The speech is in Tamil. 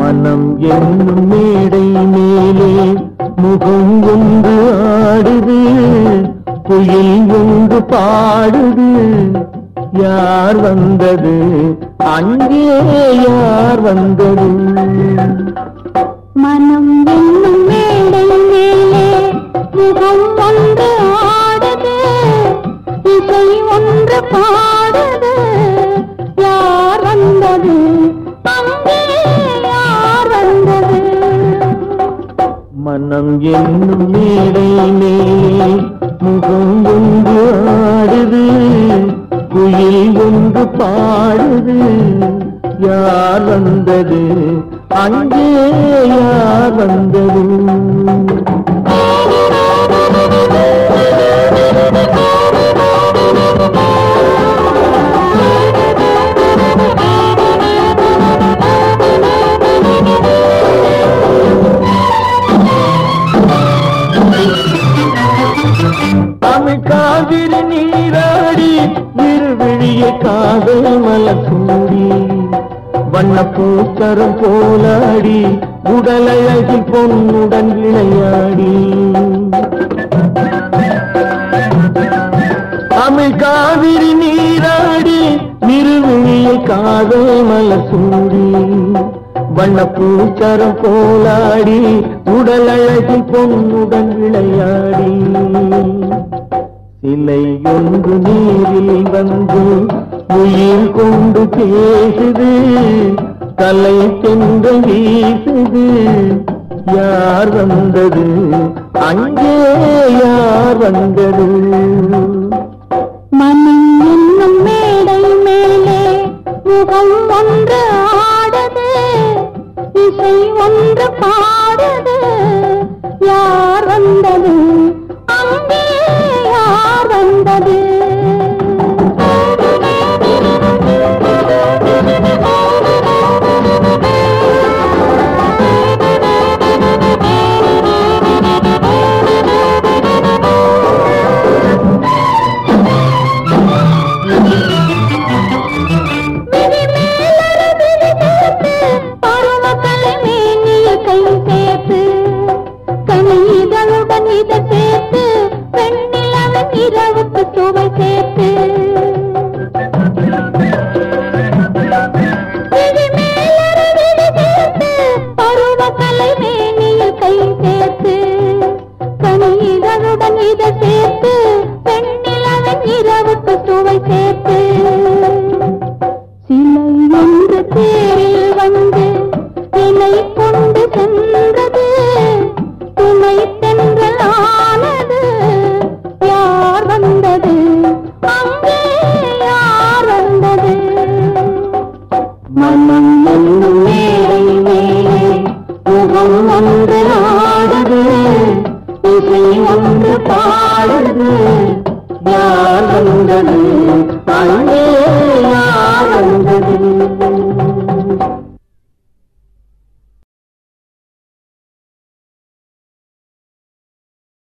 மனம் என்னும் மேடை மேலே முகம் ஒன்று ஆடுது குயில் ஒன்று பாடுது யார் வந்தது அங்கே யார் வந்தது மனம் என்னும் மேடை மேலே முகம் ஒன்று ஆடுது இசை ஒன்று பாடுது யார் வந்தது அங்கே யார் வந்தது மனம் என்னும் மேடை மேலே முகம் ஒன்று ஆடுது குயில் ஒன்று பாடுது யார் வந்தது அங்கே யார் வந்தது தமிழ் காவிரி நீராடி இருவிழிய காதல் மலர் சூடி வண்ண பூச்சரம் போலாடி உடலழகி பொன்னுடன் விளையாடி தமிழ் காவிரி நீராடி இருவிழிய காதல் மலர் சூடி வண்ண பூச்சரம் போலாடி உடலழகி பொன்னுடன் விளையாடி சிலை ஒன்று நீரில் வந்து உயிர் கொண்டு பேசுது தலை சென்று வீசுது யார் வந்தது அங்கே யார் வந்தது மனம் என்னும் மேடை மேலே முகம் ஒன்று ஆடுது இசை ஒன்று பாடுது யார் வந்தது அங்கே யார் வந்தது விழி மேலொரு விழி சேர்த்து, பருவக்கலை மேனியில் கை சேர்த்து, கனி இதழுடன் இதழ் சேர்த்து, பெண்ணிலவன் இரவுக்கு சுவை சேர்த்து. விழி மேலொரு விழி சேர்த்து, பருவக்கலை மேனியில் கை சேர்த்து, கனி இதழுடன் இதழ் சேர்த்து, பெண்ணிலவன் இரவுக்கு சுவை சேர்த்து சிலை ஒன்று தேரில் வந்து இலை கொண்டு சென்றது துணை தென்றல் ஆனது யார் வந்தது அங்கே யார் வந்தது மனம் என்னும் மேடை மேலே முகம் ஒன்று ஆடுது இசை ஒன்று பாடுது யார் வந்தது அங்கே யார் வந்தது